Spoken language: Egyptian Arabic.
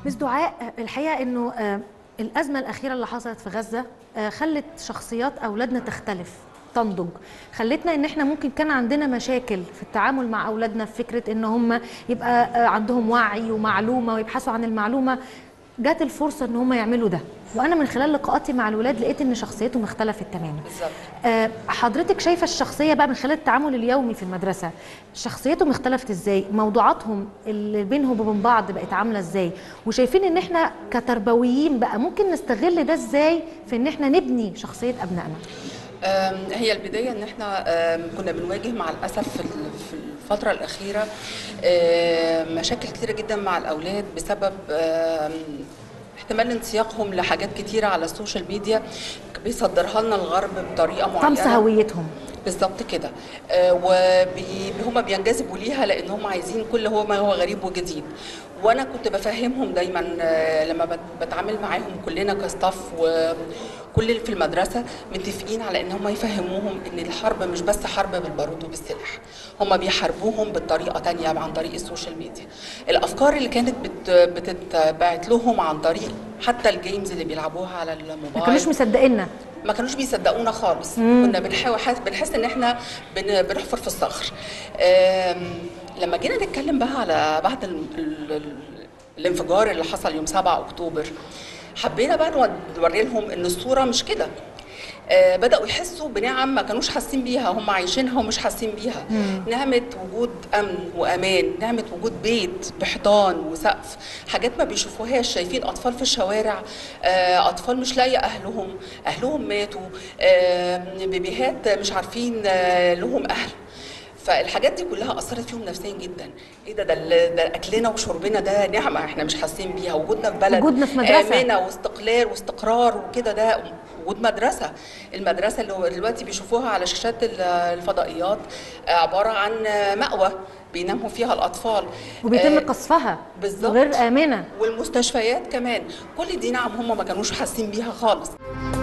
مس دعاء الحقيقه انه آه، الازمه الاخيره اللي حصلت في غزه آه، خلت شخصيات اولادنا تختلف تنضج خلتنا ان احنا ممكن كان عندنا مشاكل في التعامل مع اولادنا في فكره ان هم يبقى آه، عندهم وعي ومعلومه ويبحثوا عن المعلومه جات الفرصه ان هم يعملوا ده وانا من خلال لقاءاتي مع الولاد لقيت ان شخصيتهم اختلفت تماما بالظبط آه، حضرتك شايفه الشخصيه بقى من خلال التعامل اليومي في المدرسه شخصيتهم اختلفت ازاي موضوعاتهم اللي بينهم وبين بعض بقت عامله ازاي وشايفين ان احنا كتربويين بقى ممكن نستغل ده ازاي في ان احنا نبني شخصيه ابنائنا أم، هي البدايه ان احنا أم، كنا بنواجه مع الاسف في ال- في الفتره الاخيره أم، مشاكل كتيره جدا مع الاولاد بسبب أم، احتمال انسياقهم لحاجات كتيره على السوشيال ميديا بيصدرها لنا الغرب بطريقه معينه طمس هويتهم بالظبط كده وهم بينجذبوا ليها لان هم عايزين كل هو ما هو غريب وجديد وانا كنت بفهمهم دايما آه، لما بت- بتعامل معاهم كلنا كستاف وكل اللي في المدرسه متفقين على ان هم يفهموهم ان الحرب مش بس حرب بالبارود وبالسلاح هم بيحاربوهم بالطريقه تانية عن طريق السوشيال ميديا الافكار اللي كانت بت- بتتبعت لهم عن طريق حتى الجيمز اللي بيلعبوها على الموبايل ما كانوش مصدقينا ما كانوش بيصدقونا خالص كنا بنحاول حاس بنحس ان احنا بن بنحفر في الصخر آم، لما جينا نتكلم بقى على بعد ال ال ال الانفجار اللي حصل يوم 7 اكتوبر حبينا بقى نود- نوري لهم ان الصوره مش كده آه بداوا يحسوا بنعم ما كانوش حاسين بيها هم عايشينها ومش حاسين بيها نعمه وجود امن وامان نعمه وجود بيت بحيطان وسقف حاجات ما بيشوفوهاش شايفين اطفال في الشوارع آه اطفال مش لاقيه اهلهم اهلهم ماتوا آه بيبيهات مش عارفين آه لهم اهل فالحاجات دي كلها اثرت فيهم نفسيا جدا ايه ده ده, ال- ده اكلنا وشربنا ده نعمه احنا مش حاسين بيها وجودنا في بلد وجودنا في مدرسة. امنه واستقلال واستقرار وكده ده وجود مدرسه المدرسه اللي هو دلوقتي بيشوفوها على شاشات ال- الفضائيات آه، عباره عن آه، مأوى بيناموا فيها الاطفال وبيتم آه، قصفها بالظبط. غير امنه والمستشفيات كمان كل دي نعم هم ما كانوش حاسين بيها خالص